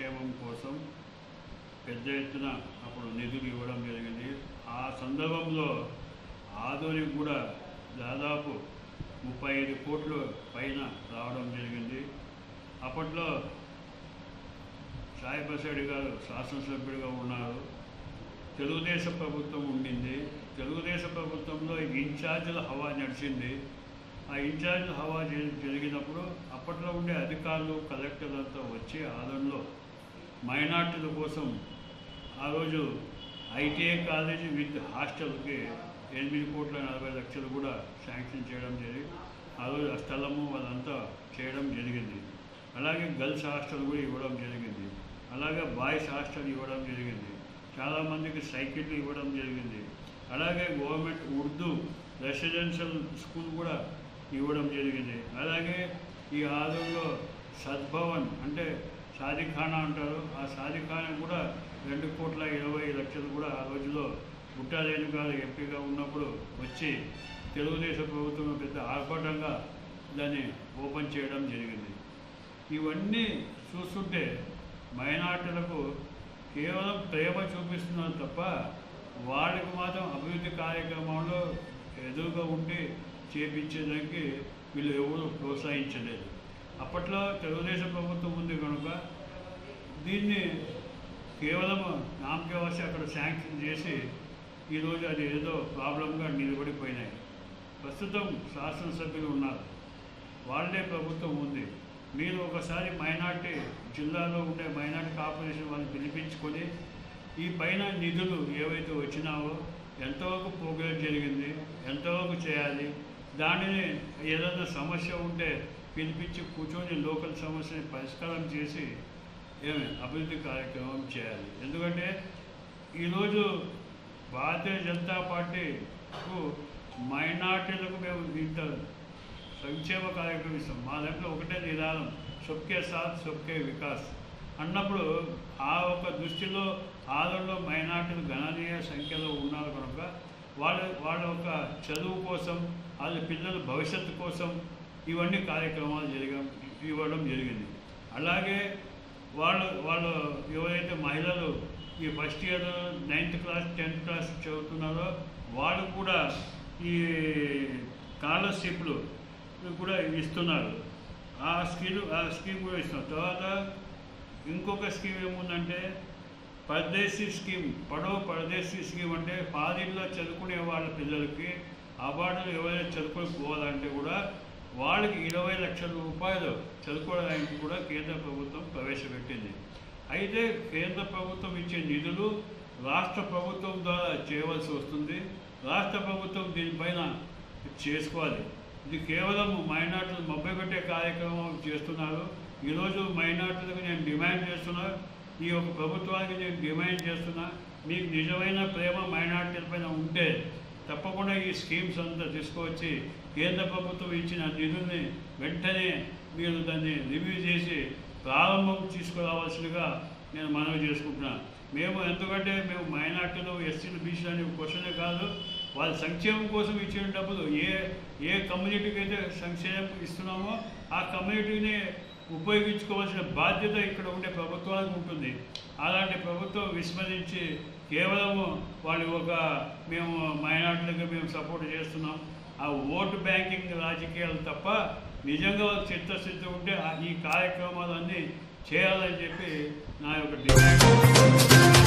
సంక్షేమం కోసం పెద్ద ఎత్తున అప్పుడు నిధులు ఇవ్వడం జరిగింది ఆ సందర్భంలో ఆదోనికి కూడా దాదాపు ముప్పై ఐదు కోట్లు పైన రావడం జరిగింది అప్పట్లో సాయి ప్రసాద్ గారు శాసనసభ్యుడిగా ఉన్నారు తెలుగుదేశం ప్రభుత్వం ఉండింది తెలుగుదేశం ప్రభుత్వంలో ఇన్ఛార్జీల హవా నడిచింది ఆ ఇన్ఛార్జీల హవా జరి- జరిగినప్పుడు అప్పట్లో ఉండే అధికారులు కలెక్టర్లంతా వచ్చి ఆదంలో మైనార్టీల కోసం ఆ రోజు ఐటీఐ కాలేజీ విత్ హాస్టల్కి ఎనిమిది కోట్ల నలభై లక్షలు కూడా శాంక్షన్ చేయడం జరిగి ఆ రోజు ఆ స్థలము వాళ్ళంతా చేయడం జరిగింది అలాగే గర్ల్స్ హాస్టల్ కూడా ఇవ్వడం జరిగింది అలాగే బాయ్స్ హాస్టల్ ఇవ్వడం జరిగింది చాలామందికి సైకిళ్ళు ఇవ్వడం జరిగింది అలాగే గవర్నమెంట్ ఉర్దూ రెసిడెన్షియల్ స్కూల్ కూడా ఇవ్వడం జరిగింది అలాగే ఈ ఆదంలో సద్భవన్ అంటే షాదీఖానా అంటారు ఆ షాదీఖానా కూడా రెండు కోట్ల ఇరవై లక్షలు కూడా ఆ రోజులో గుట్టారేణు గారు ఎంపీగా ఉన్నప్పుడు వచ్చి తెలుగుదేశం ప్రభుత్వం పెద్ద ఆర్భటంగా దాన్ని ఓపెన్ చేయడం జరిగింది ఇవన్నీ చూస్తుంటే మైనార్టీలకు కేవలం ప్రేమ చూపిస్తున్నారు తప్ప వాళ్ళకి మాత్రం అభివృద్ధి కార్యక్రమంలో ఎదురుగా ఉండి చేపించేదానికి వీళ్ళు ఎవరు ప్రోత్సహించలేదు అప్పట్లో తెలుగుదేశం ప్రభుత్వం ఉంది కనుక దీన్ని కేవలం నామకే వచ్చి అక్కడ శాంక్షన్ చేసి ఈరోజు అది ఏదో ప్రాబ్లంగా నిలబడిపోయినాయి ప్రస్తుతం శాసనసభ్యులు ఉన్నారు వాళ్ళే ప్రభుత్వం ఉంది మీరు ఒకసారి మైనార్టీ జిల్లాలో ఉండే మైనార్టీ కార్పొరేషన్ వాళ్ళని పిలిపించుకొని ఈ పైన నిధులు ఏవైతే వచ్చినావో ఎంతవరకు ప్రోగ్రెస్ జరిగింది ఎంతవరకు చేయాలి దానిని ఏదైనా సమస్య ఉంటే పిలిపించి కూర్చొని లోకల్ సమస్యని పరిష్కారం చేసి ఏమి అభివృద్ధి కార్యక్రమం చేయాలి ఎందుకంటే ఈరోజు భారతీయ జనతా పార్టీకు మైనార్టీలకు మేము ఇంత సంక్షేమ కార్యక్రమం ఇస్తాం మా దాంట్లో ఒకటే నిదానం సొక్కే సాత్ సొక్కే వికాస్ అన్నప్పుడు ఆ ఒక దృష్టిలో ఆదరణలో మైనార్టీలు గణనీయ సంఖ్యలో ఉన్నారు కనుక వాళ్ళ వాళ్ళ యొక్క చదువు కోసం వాళ్ళ పిల్లల భవిష్యత్తు కోసం ఇవన్నీ కార్యక్రమాలు జరిగా ఇవ్వడం జరిగింది అలాగే వాళ్ళు వాళ్ళు ఎవరైతే మహిళలు ఈ first year ninth class tenth class చదువుతున్నారో వాళ్ళు కూడా ఈ స్కాలర్షిప్లు కూడా ఇస్తున్నారు ఆ స్కీమ్ ఆ స్కీమ్ కూడా ఇస్తున్నారు తర్వాత ఇంకొక స్కీమ్ ఏముందంటే పరదేశీ స్కీమ్ పడవ పరదేశీ స్కీమ్ అంటే ఫారిన్లో చదువుకునే వాళ్ళ పిల్లలకి అవార్డులు ఎవరైనా చదువుకొని పోవాలంటే కూడా వాళ్ళకి ఇరవై లక్షల రూపాయలు చదువుకోవడానికి కూడా కేంద్ర ప్రభుత్వం ప్రవేశపెట్టింది అయితే కేంద్ర ప్రభుత్వం ఇచ్చే నిధులు రాష్ట్ర ప్రభుత్వం ద్వారా చేయవలసి వస్తుంది రాష్ట్ర ప్రభుత్వం దీనిపైన చేసుకోవాలి ఇది కేవలం మైనార్టీలు మభ్య పెట్టే కార్యక్రమం చేస్తున్నారు ఈరోజు మైనార్టీలకు నేను డిమాండ్ చేస్తున్నా ఈ యొక్క ప్రభుత్వానికి నేను డిమాండ్ చేస్తున్నా మీకు నిజమైన ప్రేమ మైనార్టీల పైన ఉంటే తప్పకుండా ఈ స్కీమ్స్ అంతా తీసుకువచ్చి కేంద్ర ప్రభుత్వం ఇచ్చిన నిధుల్ని వెంటనే మీరు దాన్ని రివ్యూ చేసి ప్రారంభం తీసుకురావాల్సిందిగా నేను మనవి చేసుకుంటున్నాను మేము ఎందుకంటే మేము మైనార్టీలు ఎస్సీలు బీసీలు అనే క్వశ్చనే కాదు వాళ్ళ సంక్షేమం కోసం ఇచ్చిన డబ్బులు ఏ ఏ కమ్యూనిటీకి అయితే సంక్షేమం ఇస్తున్నామో ఆ కమ్యూనిటీని ఉపయోగించుకోవాల్సిన బాధ్యత ఇక్కడ ఉండే ప్రభుత్వానికి ఉంటుంది అలాంటి ప్రభుత్వం విస్మరించి కేవలం వాళ్ళు ఒక మేము మైనార్టీలకు మేము సపోర్ట్ చేస్తున్నాం ఆ ఓటు బ్యాంకింగ్ రాజకీయాలు తప్ప నిజంగా వాళ్ళకి చిత్తశుద్ధి ఉంటే ఆ- ఈ కార్యక్రమాలన్నీ చేయాలని చెప్పి నా యొక్క డిమాండ్